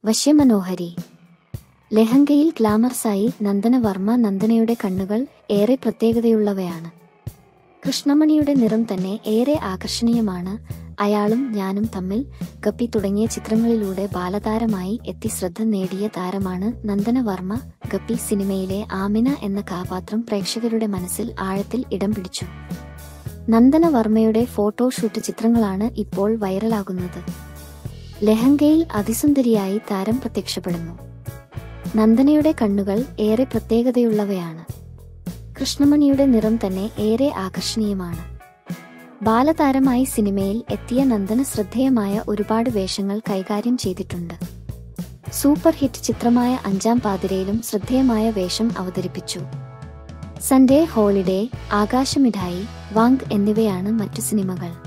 വശ്യമനോഹരി ലെഹങ്കയിൽ ഗ്ലാമർസായി നന്ദന വർമ്മ നന്ദനയുടെ കണ്ണുകൾ ഏറെ പ്രത്യേകതയുള്ളവയാണ് കൃഷ്ണമണിയുടെ നിറം തന്നെ ഏറെ ആകർഷണീയമാണ് അയാളും ഞാനും തമ്മിൽ ഗപ്പി തുടങ്ങിയ ചിത്രങ്ങളിലൂടെ ബാലതാരമായി എത്തി ശ്രദ്ധ നേടിയ താരമാണ് നന്ദന വർമ്മ ഗപ്പി സിനിമയിലെ ആമിന എന്ന കഥാപാത്രം പ്രേക്ഷകരുടെ മനസ്സിൽ ആഴത്തിൽ ഇടം പിടിച്ചു നന്ദന വർമ്മയുടെ ഫോട്ടോഷൂട്ട് ചിത്രങ്ങളാണ് ഇപ്പോൾ വൈറലാകുന്നത് ലെഹങ്കയിൽ അതിസുന്ദരിയായി താരം പ്രത്യക്ഷപ്പെടുന്നു നന്ദനയുടെ കണ്ണുകൾ ഏറെ പ്രത്യേകതയുള്ളവയാണ് കൃഷ്ണമണിയുടെ നിറം തന്നെ ഏറെ ആകർഷണീയമാണ് ബാലതാരമായി സിനിമയിൽ എത്തിയ നന്ദന ശ്രദ്ധേയമായ ഒരുപാട് വേഷങ്ങൾ കൈകാര്യം ചെയ്തിട്ടുണ്ട് സൂപ്പർ ഹിറ്റ് ചിത്രമായ അഞ്ചാം പാതിരയിലും ശ്രദ്ധേയമായ വേഷം അവതരിപ്പിച്ചു സൺഡേ ഹോളിഡേ ആകാശമിഠായി വാങ്ക് എന്നിവയാണ് മറ്റു സിനിമകൾ